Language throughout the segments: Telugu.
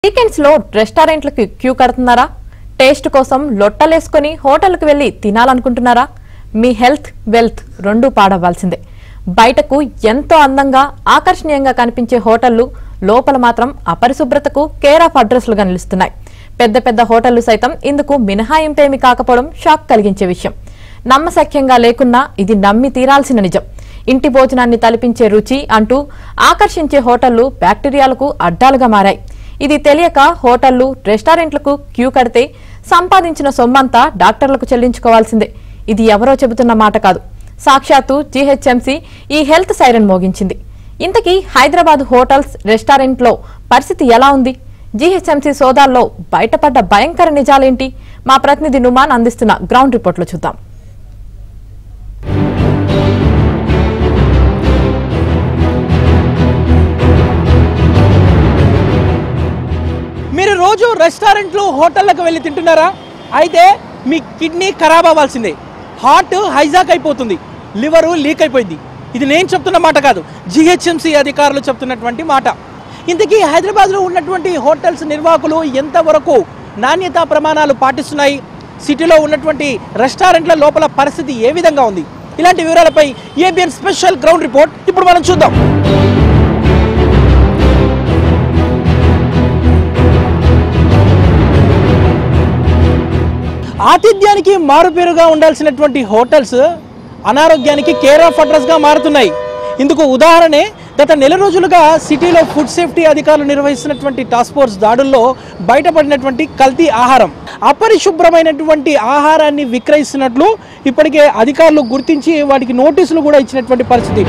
వీకెండ్స్ లో రెస్టారెంట్లకు క్యూ కడుతున్నారా టేస్ట్ కోసం లొట్టలేసుకొని హోటల్కి వెళ్లి తినాలనుకుంటున్నారా మీ హెల్త్ వెల్త్ రెండూ పాడవ్వాల్సిందే బయటకు ఎంతో అందంగా ఆకర్షణీయంగా కనిపించే హోటళ్లు లోపల మాత్రం అపరిశుభ్రతకు కేర్ ఆఫ్ అడ్రస్లుగా నిలుస్తున్నాయి పెద్ద పెద్ద హోటళ్లు సైతం ఇందుకు మినహాయింపేమి కాకపోవడం షాక్ కలిగించే విషయం నమ్మశక్యంగా లేకున్నా ఇది నమ్మి తీరాల్సిన నిజం ఇంటి భోజనాన్ని తలపించే రుచి అంటూ ఆకర్షించే హోటళ్లు బ్యాక్టీరియాలకు అడ్డాలుగా మారాయి ఇది తెలియక హోటళ్లు రెస్టారెంట్లకు క్యూ కడితే సంపాదించిన సొమ్మంతా డాక్టర్లకు చెల్లించుకోవాల్సిందే ఇది ఎవరో చెబుతున్న మాట కాదు సాక్షాత్తు జీహెచ్ఎంసీ ఈ హెల్త్ సైరన్ మోగించింది ఇంతకీ హైదరాబాద్ హోటల్స్ రెస్టారెంట్లో పరిస్థితి ఎలా ఉంది జీహెచ్ఎంసీ సోదాల్లో బయటపడ్డ భయంకర నిజాలేంటి మా ప్రతినిధి నుమాన్ అందిస్తున్న గ్రౌండ్ రిపోర్ట్లో చూద్దాం మీరు రోజు రెస్టారెంట్లు హోటళ్ళకు వెళ్ళి తింటున్నారా అయితే మీ కిడ్నీ ఖరాబ్ అవ్వాల్సిందే హార్ట్ హైజాక్ అయిపోతుంది లివరు లీక్ అయిపోయింది ఇది నేను చెప్తున్న మాట కాదు జిహెచ్ఎంసీ అధికారులు చెప్తున్నటువంటి మాట ఇంతకీ హైదరాబాద్లో ఉన్నటువంటి హోటల్స్ నిర్వాహకులు ఎంతవరకు నాణ్యతా ప్రమాణాలు పాటిస్తున్నాయి సిటీలో ఉన్నటువంటి రెస్టారెంట్ల లోపల పరిస్థితి ఏ విధంగా ఉంది ఇలాంటి వివరాలపై ఏబిఎన్ స్పెషల్ గ్రౌండ్ రిపోర్ట్ ఇప్పుడు మనం చూద్దాం ఆతిథ్యానికి మారుపేరుగా ఉండాల్సినటువంటి హోటల్స్ అనారోగ్యానికి కేర్ ఆఫ్ అడ్రస్గా మారుతున్నాయి ఇందుకు ఉదాహరణే గత నెల రోజులుగా సిటీలో ఫుడ్ సేఫ్టీ అధికారులు నిర్వహిస్తున్నటువంటి టాస్క్ ఫోర్స్ దాడుల్లో బయటపడినటువంటి కల్తీ ఆహారం అపరిశుభ్రమైనటువంటి ఆహారాన్ని విక్రయిస్తున్నట్లు ఇప్పటికే అధికారులు గుర్తించి వాటికి నోటీసులు కూడా ఇచ్చినటువంటి పరిస్థితి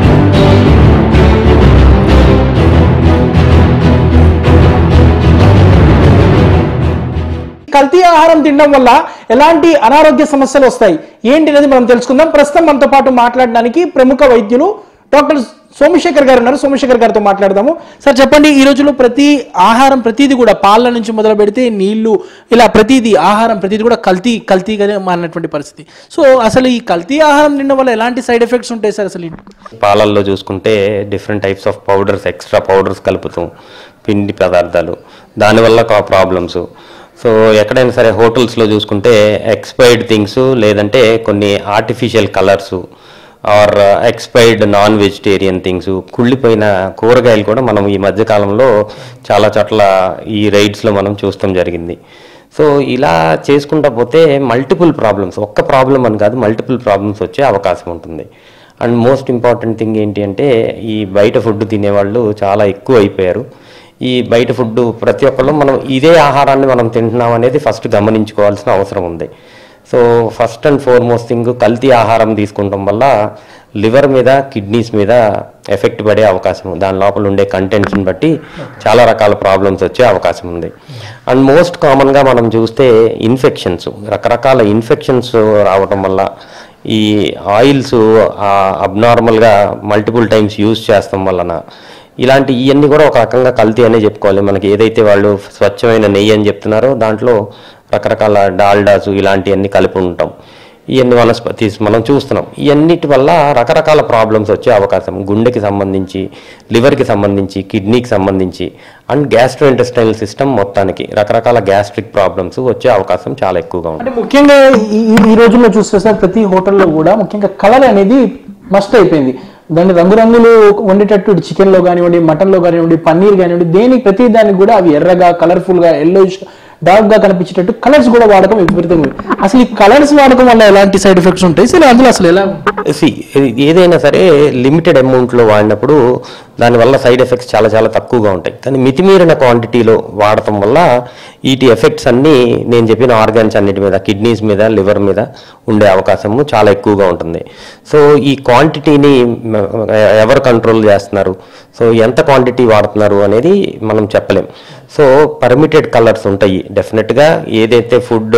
కల్తీ ఆహారం తినడం వల్ల ఎలాంటి అనారోగ్య సమస్యలు వస్తాయి ఏంటి అనేది మనం తెలుసుకుందాం ప్రస్తుతం మనతో పాటు మాట్లాడడానికి ప్రముఖ వైద్యులు డాక్టర్ సోమశేఖర్ గారు ఉన్నారు సోమశేఖర్ గారితో మాట్లాడదాము సార్ చెప్పండి ఈ రోజుల్లో ప్రతి ఆహారం ప్రతిదీ కూడా పాల నుంచి మొదలు పెడితే నీళ్లు ఇలా ప్రతిదీ ఆహారం ప్రతిదీ కూడా కల్తీ కల్తీగానే మారినటువంటి పరిస్థితి సో అసలు ఈ కల్తీ ఆహారం తినడం వల్ల ఎలాంటి సైడ్ ఎఫెక్ట్స్ ఉంటాయి సార్ అసలు పాలల్లో చూసుకుంటే different types of powders extra powders కలుపుతాం పిండి పదార్థాలు దానివల్ల ప్రాబ్లమ్స్ సో ఎక్కడైనా సరే హోటల్స్లో చూసుకుంటే ఎక్స్పైర్డ్ థింగ్స్ లేదంటే కొన్ని artificial colours or expired non vegetarian things కుళ్ళిపోయిన కూరగాయలు కూడా మనం ఈ మధ్యకాలంలో చాలా చోట్ల ఈ రైడ్స్లో మనం చూస్తాం జరిగింది సో ఇలా చేసుకుంటా పోతే మల్టిపుల్ ప్రాబ్లమ్స్ ఒక్క ప్రాబ్లం అని కాదు మల్టిపుల్ ప్రాబ్లమ్స్ వచ్చే అవకాశం ఉంటుంది అండ్ మోస్ట్ ఇంపార్టెంట్ థింగ్ ఏంటి అంటే ఈ బయట ఫుడ్ తినేవాళ్ళు చాలా ఎక్కువ అయిపోయారు ఈ బయట ఫుడ్ ప్రతి ఒక్కళ్ళు మనం ఇదే ఆహారాన్ని మనం తింటున్నాం అనేది ఫస్ట్ గమనించుకోవాల్సిన అవసరం ఉంది so first and foremost thing కల్తీ ఆహారం తీసుకుంటాం వల్ల లివర్ మీద కిడ్నీస్ మీద ఎఫెక్ట్ పడే అవకాశం ఉంది దాని లోపల ఉండే కంటెంట్స్ని బట్టి చాలా రకాల ప్రాబ్లమ్స్ వచ్చే అవకాశం ఉంది అండ్ మోస్ట్ కామన్గా మనం చూస్తే ఇన్ఫెక్షన్స్ రకరకాల ఇన్ఫెక్షన్స్ రావటం వల్ల ఈ ఆయిల్స్ అబ్నార్మల్గా మల్టిపుల్ టైమ్స్ యూజ్ చేస్తాం వలన ఇలాంటి ఇవన్నీ కూడా ఒక రకంగా కల్తీ అనే చెప్పుకోవాలి మనకి ఏదైతే వాళ్ళు స్వచ్ఛమైన నెయ్యి అని చెప్తున్నారో దాంట్లో రకరకాల డాల్డాస్ ఇలాంటివన్నీ కలిపి ఉంటాం ఇవన్నీ వనస్పతి మనం చూస్తున్నాం ఇవన్నిటి వల్ల రకరకాల ప్రాబ్లమ్స్ వచ్చే అవకాశం గుండెకి సంబంధించి లివర్కి సంబంధించి కిడ్నీకి సంబంధించి అండ్ గ్యాస్ట్రో ఇంటెస్టైనల్ సిస్టమ్ మొత్తానికి రకరకాల గ్యాస్ట్రిక్ ప్రాబ్లమ్స్ వచ్చే అవకాశం చాలా ఎక్కువగా ఉంటుంది అంటే ముఖ్యంగా ఈ ఈ- ఈ రోజుల్లో చూస్తే సార్ ప్రతి హోటల్లో కూడా ముఖ్యంగా కలర్ అనేది మస్ట్ అయిపోయింది దాన్ని రంగురంగులు వండేటట్టు ఇటు చికెన్లో కానివ్వండి మటన్లో కానివ్వండి పన్నీర్ కానివ్వండి దేనికి ప్రతి దానికి కూడా అవి ఎర్రగా కలర్ఫుల్గా ఎల్లోయిష్ డార్క్ గా కనిపించేటట్టు కలర్స్ కూడా వాడకం విపరీతంగా ఉంది. అసలు ఈ కలర్స్ వాడకం వల్ల ఎలాంటి సైడ్ ఎఫెక్ట్స్ ఉంటాయి అసలు అందులో అసలు ఎలా See, ఏదైనా సరే లిమిటెడ్ అమౌంట్లో వాడినప్పుడు దానివల్ల సైడ్ ఎఫెక్ట్స్ చాలా చాలా తక్కువగా ఉంటాయి కానీ మితిమీరిన క్వాంటిటీలో వాడటం వల్ల వీటి ఎఫెక్ట్స్ అన్నీ నేను చెప్పిన ఆర్గాన్స్ అన్నిటి మీద కిడ్నీస్ మీద లివర్ మీద ఉండే అవకాశము చాలా ఎక్కువగా ఉంటుంది సో ఈ క్వాంటిటీని మ- ఎవరు కంట్రోల్ చేస్తున్నారు సో ఎంత క్వాంటిటీ వాడుతున్నారు అనేది మనం చెప్పలేం సో పర్మిటెడ్ కలర్స్ ఉంటాయి డెఫినెట్గా ఏదైతే ఫుడ్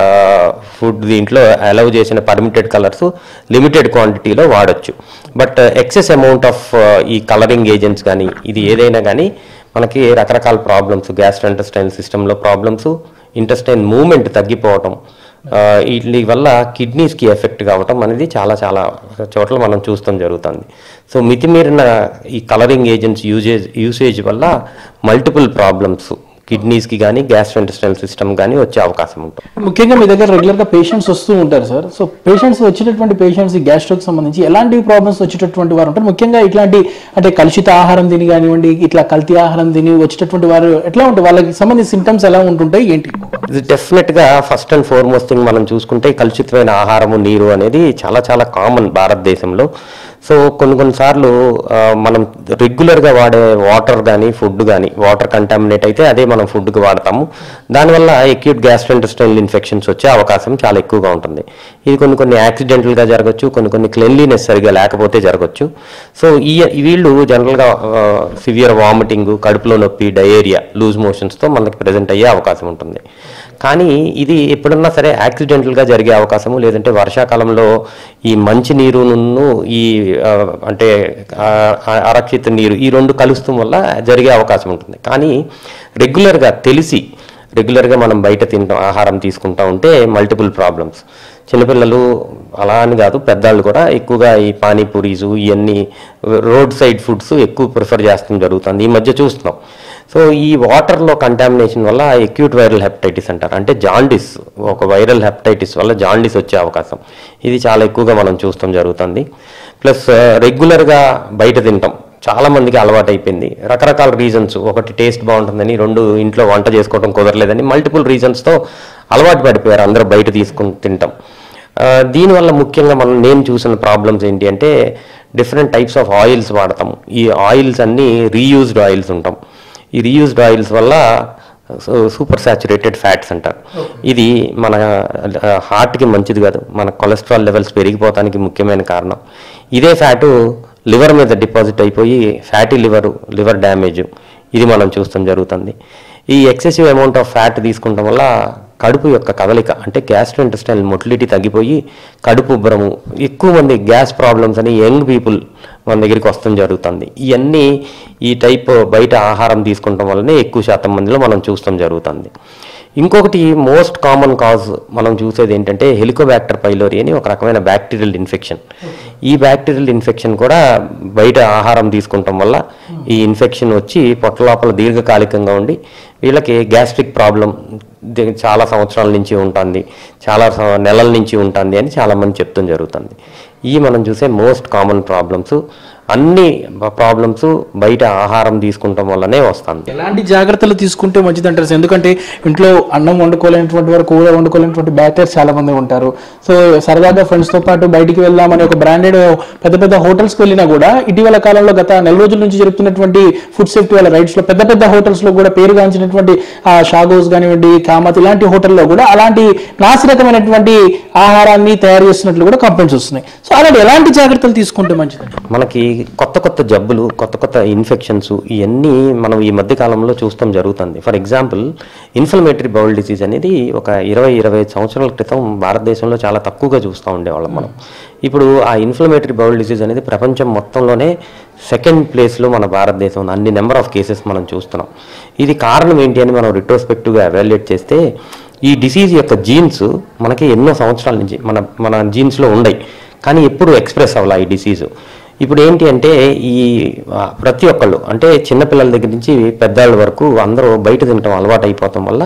ఫుడ్ దీంట్లో అలౌ చేసిన పర్మిటెడ్ కలర్స్ లిమిటెడ్ క్వాంటిటీలో వాడచ్చు బట్ ఎక్సెస్ అమౌంట్ ఆఫ్ ఈ కలరింగ్ ఏజెంట్స్ కానీ ఇది ఏదైనా కానీ మనకి రకరకాల ప్రాబ్లమ్స్ గ్యాస్ట్రోఇంటెస్టైన్ సిస్టంలో ప్రాబ్లమ్స్ ఇంటెస్టైన్ మూమెంట్ తగ్గిపోవటం ఆ, వీటి వల్ల కిడ్నీస్కి ఎఫెక్ట్ కావటం అనేది చాలా చాలా చోట్ల మనం చూస్తాం జరుగుతుంది సో మితిమీరిన ఈ కలరింగ్ ఏజెంట్స్ యూజేజ్ యూసేజ్ వల్ల మల్టిపుల్ ప్రాబ్లమ్స్ కిడ్నీస్కి కానీ గ్యాస్ట్రోఇంటెస్టైనల్ సిస్టమ్ కానీ వచ్చే అవకాశం ఉంటుంది ముఖ్యంగా మీ దగ్గర రెగ్యులర్ గా పేషెంట్స్ వస్తూ ఉంటారు సార్ సో పేషెంట్స్ వచ్చేటటువంటి పేషెంట్స్ గ్యాస్ట్రోక్ సంబంధించి ఎలాంటి ప్రాబ్లమ్స్ వచ్చేటటువంటి వారు ఉంటారు ముఖ్యంగా ఇట్లాంటి అంటే కలుషిత ఆహారం తిని కానివ్వండి ఇట్లా కల్తీ ఆహారం తిని వచ్చేటటువంటి వారు ఎట్లా ఉంటాయి వాళ్ళకి సంబంధించి సిమ్టమ్స్ ఎలా ఉంటుంటాయి ఏంటి ఇది డెఫినెట్గా ఫస్ట్ అండ్ ఫార్మోస్ట్ థింగ్ మనం చూసుకుంటే కలుషితమైన ఆహారము నీరు అనేది చాలా చాలా కామన్ భారతదేశంలో సో కొన్ని కొన్నిసార్లు ఆ, మనం రెగ్యులర్గా వాడే వాటర్ కానీ ఫుడ్ కానీ వాటర్ కంటామినేట్ అయితే అదే మనం ఫుడ్కి వాడతాము దానివల్ల ఎక్యూట్ గ్యాస్ట్రోఇంటెస్టైనల్ ఇన్ఫెక్షన్స్ వచ్చే అవకాశం చాలా ఎక్కువగా ఉంటుంది ఇది కొన్ని కొన్ని యాక్సిడెంటల్గా జరగచ్చు కొన్ని కొన్ని క్లెన్లీనెస్ సరిగా లేకపోతే జరగచ్చు సో ఈ వీళ్ళు జనరల్గా సివియర్ వామిటింగ్ కడుపులో నొప్పి డయేరియా లూజ్ మోషన్స్తో మనకి ప్రజెంట్ అయ్యే అవకాశం ఉంటుంది కానీ ఇది ఎప్పుడన్నా సరే యాక్సిడెంటల్గా జరిగే అవకాశము లేదంటే వర్షాకాలంలో ఈ మంచి నీరును ఈ ఆ, అంటే ఆ, ఆ, అరక్షిత నీరు ఈ రెండు కలుస్తాం వల్ల జరిగే అవకాశం ఉంటుంది కానీ రెగ్యులర్గా తెలిసి రెగ్యులర్గా మనం బయట తింటాం ఆహారం తీసుకుంటా ఉంటే మల్టిపుల్ ప్రాబ్లమ్స్ చిన్నపిల్లలు అలా అని కాదు పెద్దవాళ్ళు కూడా ఎక్కువగా ఈ పానీపూరీసు ఇవన్నీ రోడ్ సైడ్ ఫుడ్స్ ఎక్కువ ప్రిఫర్ చేస్తాం జరుగుతుంది ఈ మధ్య చూస్తున్నాం సో ఈ వాటర్లో కంటామినేషన్ వల్ల ఎక్యూట్ వైరల్ హెపటైటిస్ అంటారు అంటే జాండిస్ ఒక వైరల్ హెపటైటిస్ వల్ల జాండిస్ వచ్చే అవకాశం ఇది చాలా ఎక్కువగా మనం చూస్తాం జరుగుతుంది ప్లస్ రెగ్యులర్గా బయట తింటాం చాలా మందికి అలవాటు అయిపోయింది రకరకాల రీజన్స్ ఒకటి టేస్ట్ బాగుంటుందని రెండు ఇంట్లో వంట చేసుకోవడం కుదరలేదని మల్టిపుల్ రీజన్స్తో అలవాటు పడిపోయారు అందరూ బయట తీసుకుని తింటాం ఆ, దీనివల్ల ముఖ్యంగా మనం నేను చూసిన ప్రాబ్లమ్స్ ఏంటి అంటే డిఫరెంట్ టైప్స్ ఆఫ్ ఆయిల్స్ వాడతాం ఈ ఆయిల్స్ అన్నీ రీయూజ్డ్ ఆయిల్స్ ఉంటాం ఈ రీయూజ్డ్ ఆయిల్స్ వల్ల సూపర్ సాచురేటెడ్ ఫ్యాట్స్ అంటారు ఇది మన హార్ట్కి మంచిది కాదు మన కొలెస్ట్రాల్ లెవెల్స్ పెరిగిపోవడానికి ముఖ్యమైన కారణం ఇదే ఫ్యాటు లివర్ మీద డిపాజిట్ అయిపోయి ఫ్యాటీ లివర్ లివర్ డ్యామేజ్ ఇది మనం చూస్తాం జరుగుతుంది ఈ ఎక్సెసివ్ అమౌంట్ ఆఫ్ ఫ్యాట్ తీసుకుంటాం వల్ల కడుపు యొక్క కదలిక అంటే గ్యాస్ట్రోఇంటెస్టైనల్ మొటిలిటీ తగ్గిపోయి కడుపు ఉబ్బరము ఎక్కువ మంది గ్యాస్ ప్రాబ్లమ్స్ అని యంగ్ పీపుల్ మన దగ్గరికి వస్తాం జరుగుతుంది ఇవన్నీ ఈ టైప్ బయట ఆహారం తీసుకుంటాం వల్లనే ఎక్కువ శాతం మందిలో మనం చూస్తాం జరుగుతుంది ఇంకొకటి మోస్ట్ కామన్ కాజ్ మనం చూసేది ఏంటంటే హెలికోబ్యాక్టర్ పైలోరి అని ఒక రకమైన బ్యాక్టీరియల్ ఇన్ఫెక్షన్ ఈ బ్యాక్టీరియల్ ఇన్ఫెక్షన్ కూడా బయట ఆహారం తీసుకుంటాం వల్ల ఈ ఇన్ఫెక్షన్ వచ్చి పొట్ట లోపల దీర్ఘకాలికంగా ఉండి వీళ్ళకి గ్యాస్ట్రిక్ ప్రాబ్లం చాలా సంవత్సరాల నుంచి ఉంటుంది చాలా స- నెలల నుంచి ఉంటుంది అని చాలామంది చెప్తాం జరుగుతుంది ఈ మనం చూసే మోస్ట్ కామన్ ప్రాబ్లమ్స్ అన్ని ప్రాబ్లమ్స్ బయట ఆహారం తీసుకుంటాం వల్లనే వస్తుంది ఎలాంటి జాగ్రత్తలు తీసుకుంటే మంచిది అంటారు సార్? ఎందుకంటే ఇంట్లో అన్నం వండుకోలేనటువంటి వారు కూర వండుకోలేనటువంటి బ్యాక్టీరియా చాలా మంది ఉంటారు సో సరదాగా ఫ్రెండ్స్ తో పాటు బయటికి వెళ్దామని ఒక బ్రాండెడ్ పెద్ద పెద్ద హోటల్స్ కి వెళ్ళినా కూడా ఇటీవల కాలంలో గత నెల రోజుల నుంచి జరుగుతున్నటువంటి ఫుడ్ సేఫ్టీ వాళ్ళ రైట్స్ లో పెద్ద పెద్ద హోటల్స్ లో కూడా పేరుగాంచినటువంటి ఆ షాగోస్ కానివ్వండి కామత్ ఇలాంటి హోటల్లో కూడా అలాంటి నాసిరకమైనటువంటి ఆహారాన్ని తయారు చేస్తున్నట్లు కూడా కంప్లైంట్స్ వస్తున్నాయి సో అలాంటి ఎలాంటి జాగ్రత్తలు తీసుకుంటే మంచిది మనకి కొత్త కొత్త జబ్బులు కొత్త కొత్త ఇన్ఫెక్షన్స్ ఇవన్నీ మనం ఈ మధ్య కాలంలో చూస్తాం జరుగుతుంది for example inflammatory bowel disease అనేది ఒక ఇరవై ఇరవై ఐదు సంవత్సరాల క్రితం భారతదేశంలో చాలా తక్కువగా చూస్తూ ఉండేవాళ్ళం మనం ఇప్పుడు ఆ ఇన్ఫ్లమేటరీ బౌల్ డిసీజ్ అనేది ప్రపంచం మొత్తంలోనే సెకండ్ ప్లేస్లో మన భారతదేశం అన్ని నెంబర్ ఆఫ్ కేసెస్ మనం చూస్తున్నాం ఇది కారణం ఏంటి అని మనం రిట్రోస్పెక్టివ్గా ఎవాల్యుయేట్ చేస్తే ఈ డిసీజ్ యొక్క జీన్స్ మనకి ఎన్నో సంవత్సరాల నుంచి మన మన జీన్స్లో ఉన్నాయి కానీ ఎప్పుడు ఎక్స్ప్రెస్ అవ్వాలి ఈ డిసీజు ఇప్పుడు ఏంటి అంటే ఈ ఆ, ప్రతి ఒక్కళ్ళు అంటే చిన్నపిల్లల దగ్గర నుంచి పెద్దవాళ్ళ వరకు అందరూ బయట తినటం అలవాటు అయిపోవటం వల్ల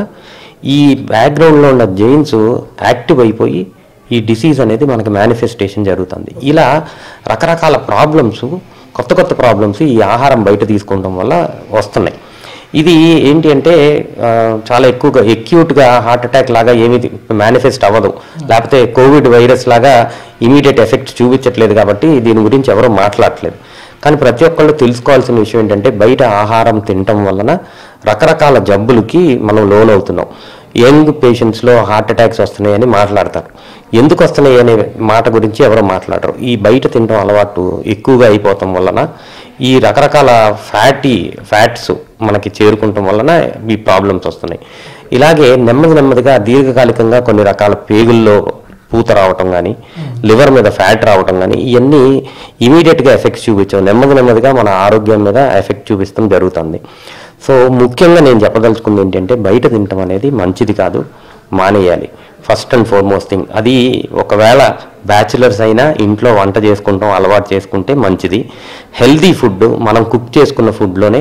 ఈ బ్యాక్గ్రౌండ్లో ఉన్న జెయిన్స్ యాక్టివ్ అయిపోయి ఈ డిసీజ్ అనేది మనకి మేనిఫెస్టేషన్ జరుగుతుంది ఇలా రకరకాల ప్రాబ్లమ్స్ కొత్త కొత్త ప్రాబ్లమ్స్ ఈ ఆహారం బయట తీసుకోవడం వల్ల వస్తున్నాయి ఇది ఏంటి అంటే ఆ, చాలా ఎక్కువగా ఎక్యూట్గా హార్ట్ అటాక్ లాగా ఏమి మేనిఫెస్ట్ అవ్వదు లేకపోతే కోవిడ్ వైరస్ లాగా ఇమీడియట్ ఎఫెక్ట్ చూపించట్లేదు కాబట్టి దీని గురించి ఎవరూ మాట్లాడట్లేదు కానీ ప్రతి ఒక్కళ్ళు తెలుసుకోవాల్సిన విషయం ఏంటంటే బయట ఆహారం తినటం వలన రకరకాల జబ్బులకి మనం లోన్ అవుతున్నాం యంగ్ పేషెంట్స్లో హార్ట్ అటాక్స్ వస్తున్నాయని మాట్లాడతారు ఎందుకు వస్తున్నాయి అనే మాట గురించి ఎవరు మాట్లాడరు ఈ బయట తినడం అలవాటు ఎక్కువగా అయిపోవటం వలన ఈ రకరకాల ఫ్యాటీ ఫ్యాట్స్ మనకి చేరుకుంటాం వలన ఈ ప్రాబ్లమ్స్ వస్తున్నాయి ఇలాగే నెమ్మది నెమ్మదిగా దీర్ఘకాలికంగా కొన్ని రకాల పేగుల్లో పూత రావటం కానీ లివర్ మీద ఫ్యాట్ రావటం కానీ ఇవన్నీ ఇమీడియట్గా ఎఫెక్ట్స్ చూపించవు నెమ్మది నెమ్మదిగా మన ఆరోగ్యం మీద ఎఫెక్ట్ చూపిస్తాం జరుగుతుంది సో ముఖ్యంగా నేను చెప్పదలుచుకుంది ఏంటంటే బయట తినటం అనేది మంచిది కాదు మానేయాలి ఫస్ట్ అండ్ ఫార్మోస్ట్ థింగ్ అది ఒకవేళ బ్యాచిలర్స్ అయినా ఇంట్లో వంట చేసుకుంటాం అలవాటు చేసుకుంటే మంచిది హెల్దీ ఫుడ్ మనం కుక్ చేసుకున్న ఫుడ్లోనే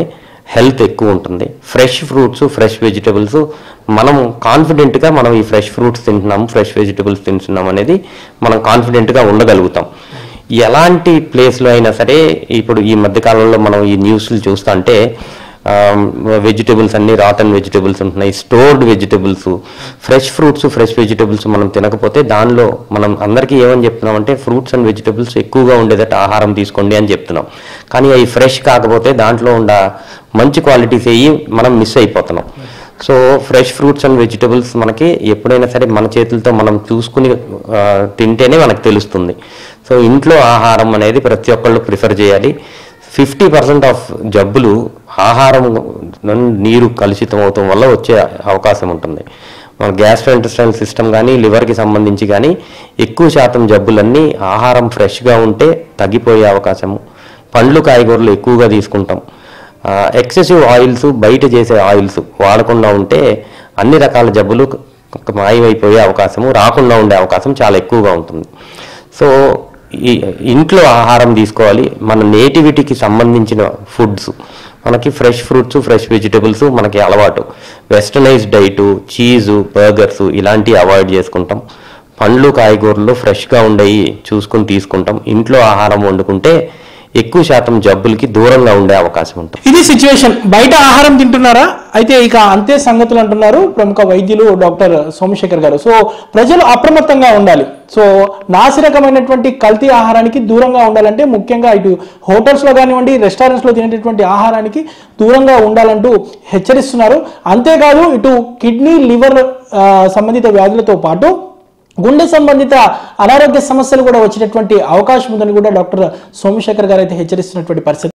హెల్త్ ఎక్కువ ఉంటుంది ఫ్రెష్ ఫ్రూట్స్ ఫ్రెష్ వెజిటబుల్స్ మనం కాన్ఫిడెంట్గా మనం ఈ ఫ్రెష్ ఫ్రూట్స్ తింటున్నాం ఫ్రెష్ వెజిటబుల్స్ తింటున్నాం అనేది మనం కాన్ఫిడెంట్గా ఉండగలుగుతాం ఎలాంటి ప్లేస్లో అయినా సరే ఇప్పుడు ఈ మధ్యకాలంలో మనం ఈ న్యూస్లు చూస్తా అంటే వెజిటబుల్స్ అన్ని రాటన్ వెజిటబుల్స్ ఉంటున్నాయి stored vegetables fresh fruits fresh vegetables మనం తినకపోతే దానిలో మనం అందరికీ ఏమని చెప్తున్నాం అంటే ఫ్రూట్స్ అండ్ వెజిటబుల్స్ ఎక్కువగా ఉండేదట ఆహారం తీసుకోండి అని చెప్తున్నాం కానీ అవి ఫ్రెష్ కాకపోతే దాంట్లో ఉండ మంచి క్వాలిటీస్ అయ్యి మనం మిస్ అయిపోతున్నాం so fresh fruits and vegetables మనకి ఎప్పుడైనా సరే మన చేతులతో మనం చూసుకుని ఆ, తింటేనే మనకు తెలుస్తుంది సో ఇంట్లో ఆహారం అనేది ప్రతి ఒక్కళ్ళు ప్రిఫర్ చేయాలి ఫిఫ్టీ పర్సెంట్ ఆఫ్ జబ్బులు ఆహారం నుండి నీరు కలుషితం అవటం వల్ల వచ్చే అవకాశం ఉంటుంది మన గ్యాస్ట్రోఇంటెస్టైనల్ సిస్టమ్ కానీ లివర్కి సంబంధించి కానీ ఎక్కువ శాతం జబ్బులన్నీ ఆహారం ఫ్రెష్గా ఉంటే తగ్గిపోయే అవకాశము పండ్లు కాయగూరలు ఎక్కువగా తీసుకుంటాం ఎక్సెసివ్ ఆయిల్స్ బయట చేసే ఆయిల్స్ వాడకుండా ఉంటే అన్ని రకాల జబ్బులు క- మాయమైపోయే అవకాశము రాకుండా ఉండే అవకాశం చాలా ఎక్కువగా ఉంటుంది సో ఈ ఇంట్లో ఆహారం తీసుకోవాలి మన నేటివిటీకి సంబంధించిన ఫుడ్స్ మనకి ఫ్రెష్ ఫ్రూట్స్ ఫ్రెష్ వెజిటబుల్స్ మనకి అలవాటు వెస్టర్నైజ్ డైటు చీజు బర్గర్స్ ఇలాంటివి అవాయిడ్ చేసుకుంటాం పండ్లు కాయగూరలు ఫ్రెష్గా ఉండేవి చూసుకుని తీసుకుంటాం ఇంట్లో ఆహారం వండుకుంటే ఎక్కువ శాతం జబ్బులకి దూరంగా ఉండే అవకాశం ఉంటుంది ఇది సిచ్యువేషన్ బయట ఆహారం తింటున్నారా అయితే ఇక అంతే సంగతులు అంటున్నారు ప్రముఖ వైద్యులు డాక్టర్ సోమశేఖర్ గారు సో ప్రజలు అప్రమత్తంగా ఉండాలి సో నాసిరకమైనటువంటి కల్తీ ఆహారానికి దూరంగా ఉండాలంటే ముఖ్యంగా ఇటు hotels లో కానివ్వండి restaurants లో తినేటటువంటి ఆహారానికి దూరంగా ఉండాలంటూ హెచ్చరిస్తున్నారు అంతేకాదు ఇటు కిడ్నీ లివర్ సంబంధిత వ్యాధులతో పాటు గుండె సంబంధిత అనారోగ్య సమస్యలు కూడా వచ్చేటటువంటి అవకాశం ఉందని కూడా డాక్టర్ సోమశేఖర్ గారు అయితే హెచ్చరిస్తున్నటువంటి పరిస్థితి